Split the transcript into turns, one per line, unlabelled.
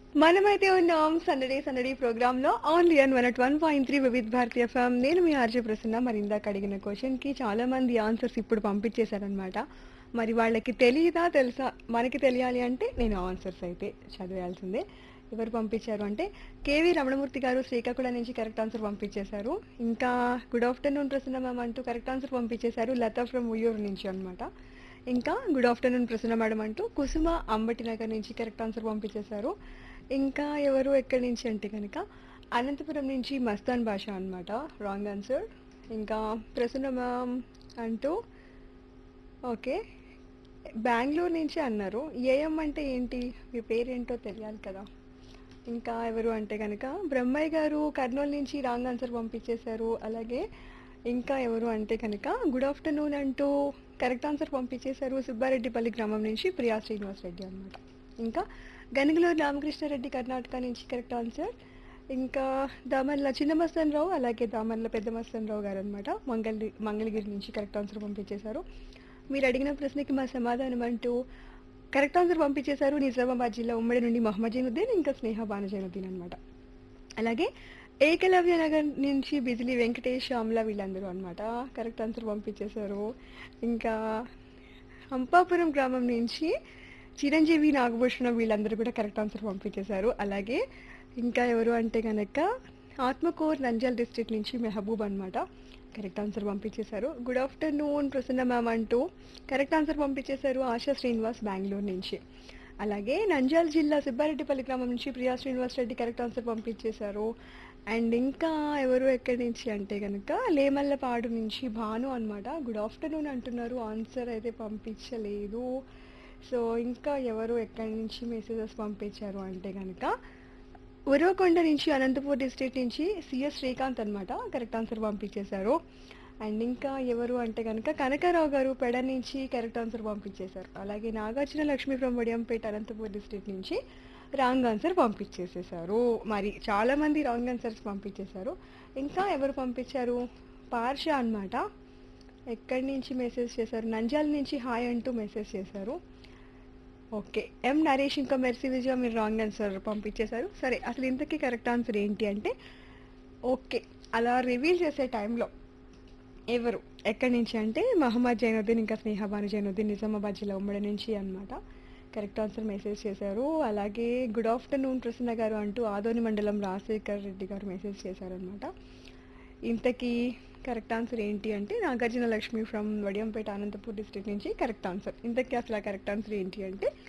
మనమైతే ఉన్నాం సందడే సందడి ప్రోగ్రామ్ లో only on one at one point three Vividh Bharatiya FM నేను మీ ఆర్జే ప్రసన్న మరి ఇందాక అడిగిన క్వశ్చన్ కి చాలా మంది ఆన్సర్స్ ఇప్పుడు పంపించేశారనమాట మరి వాళ్ళకి తెలియదా తెలుసా మనకి తెలియాలి అంటే నేను ఆన్సర్స్ అయితే చదివేయాల్సిందే ఎవరు పంపించారు అంటే కేవీ రమణమూర్తి గారు శ్రీకాకుళం నుంచి కరెక్ట్ ఆన్సర్ పంపించేశారు ఇంకా గుడ్ ఆఫ్టర్నూన్ ప్రసన్న మ్యామ్ అంటూ కరెక్ట్ ఆన్సర్ పంపించేశారు లతా ఫ్రమ్ ఉయ్యూరు నుంచి అన్నమాట ఇంకా గుడ్ ఆఫ్టర్నూన్ ప్రసన్న మేడం అంటూ కుసుమ అంబటి నగర్ నుంచి కరెక్ట్ ఆన్సర్ పంపించేశారు ఇంకా ఎవరు ఎక్కడి నుంచి అంటే కనుక అనంతపురం నుంచి మస్తాన్ భాష అన్నమాట రాంగ్ ఆన్సర్ ఇంకా ప్రసన్న మ్యామ్ అంటూ ఓకే బెంగళూరు నుంచి అన్నారు ఏఎం అంటే ఏంటి మీ పేరేంటో తెలియాలి కదా ఇంకా ఎవరు అంటే కనుక బ్రహ్మయ్య గారు కర్నూలు నుంచి రాంగ్ ఆన్సర్ పంపించేశారు అలాగే ఇంకా ఎవరు అంటే కనుక గుడ్ ఆఫ్టర్నూన్ అంటూ కరెక్ట్ ఆన్సర్ పంపించేశారు సుబ్బారెడ్డిపల్లి గ్రామం నుంచి ప్రియా శ్రీనివాస్ రెడ్డి అనమాట ఇంకా గనుగులూరు రామకృష్ణారెడ్డి కర్ణాటక నుంచి కరెక్ట్ ఆన్సర్ ఇంకా దామర్ల చిన్న మస్తన్ రావు అలాగే దామర్ల పెద్ద మస్తన్ రావు గారు అనమాట మంగళ మంగళగిరి నుంచి కరెక్ట్ ఆన్సర్ పంపించేశారు మీరు అడిగిన ప్రశ్నకి మా సమాధానం అంటూ కరెక్ట్ ఆన్సర్ పంపించేశారు నిజామాబాద్ జిల్లా ఉమ్మడి నుండి మొహమ్మద్ జైనుద్దీన్ ఇంకా స్నేహ బాను జైనుద్దీన్ అనమాట అలాగే ఏకలవ్య నగర్ నుంచి బిజిలీ వెంకటేష్ శ్యామ్ల వీళ్ళందరూ అనమాట కరెక్ట్ ఆన్సర్ పంపించేశారు ఇంకా అంపాపురం గ్రామం నుంచి చిరంజీవి నాగభూషణం వీళ్ళందరూ కూడా కరెక్ట్ ఆన్సర్ పంపించేశారు అలాగే ఇంకా ఎవరు అంటే కనుక ఆత్మకూర్ నంజల్ డిస్ట్రిక్ట్ నుంచి మెహబూబ్ అనమాట కరెక్ట్ ఆన్సర్ పంపించేశారు గుడ్ ఆఫ్టర్నూన్ ప్రసన్న మ్యామ్ అంటూ కరెక్ట్ ఆన్సర్ పంపించేశారు ఆశా శ్రీనివాస్ బెంగళూరు నుంచి అలాగే నంజాల్ జిల్లా సుబ్బారెడ్డిపల్లి గ్రామం నుంచి ప్రియా శ్రీనివాస్ రెడ్డి కరెక్ట్ ఆన్సర్ పంపించేశారు అండ్ ఇంకా ఎవరు ఎక్కడి నుంచి అంటే కనుక లేమల్లపాడు నుంచి భాను అన్నమాట గుడ్ ఆఫ్టర్నూన్ అంటున్నారు ఆన్సర్ అయితే పంపించలేదు సో ఇంకా ఎవరు ఎక్కడి నుంచి మెసేజెస్ పంపించారు అంటే కనుక ఉరవకొండ నుంచి అనంతపూర్ డిస్ట్రిక్ట్ నుంచి సిఎస్ శ్రీకాంత్ అనమాట కరెక్ట్ ఆన్సర్ పంపించేశారు అండ్ ఇంకా ఎవరు అంటే కనుక కనకారావు గారు పెడ నుంచి కరెక్ట్ ఆన్సర్ పంపించేశారు అలాగే నాగార్జున లక్ష్మీ ఫ్రమ్ వడియంపేట అనంతపూర్ డిస్ట్రిక్ట్ నుంచి రాంగ్ ఆన్సర్ పంపించేసేసారు మరి చాలా మంది రాంగ్ ఆన్సర్స్ పంపించేశారు ఇంకా ఎవరు పంపించారు పార్ష అన్నమాట ఎక్కడి నుంచి మెసేజ్ చేశారు నంజాల్ నుంచి హాయ్ అంటూ మెసేజ్ చేశారు ఓకే ఎం నరేష్ ఇంకా మెర్సీ విజయ మీరు రాంగ్ ఆన్సర్ పంపించేశారు సరే అసలు ఇంతకీ కరెక్ట్ ఆన్సర్ ఏంటి అంటే ఓకే అలా రివీల్ చేసే టైంలో ఎవరు ఎక్కడి నుంచి అంటే మహమ్మద్ జైనుద్దీన్ ఇంకా స్నేహబాను జైనుద్దీన్ నిజామాబాద్ జిల్లా ఉమ్మడి నుంచి అన్నమాట కరెక్ట్ ఆన్సర్ మెసేజ్ చేశారు అలాగే గుడ్ ఆఫ్టర్నూన్ ప్రసన్న గారు అంటూ ఆదోని మండలం రాజశేఖర్ రెడ్డి గారు మెసేజ్ చేశారనమాట ఇంతకీ కరెక్ట్ ఆన్సర్ ఏంటి అంటే నాగార్జున లక్ష్మి ఫ్రమ్ వడియంపేట అనంతపూర్ డిస్ట్రిక్ట్ నుంచి కరెక్ట్ ఆన్సర్ ఇంతకీ అసలు కరెక్ట్ ఆన్సర్ ఏంటి అంటే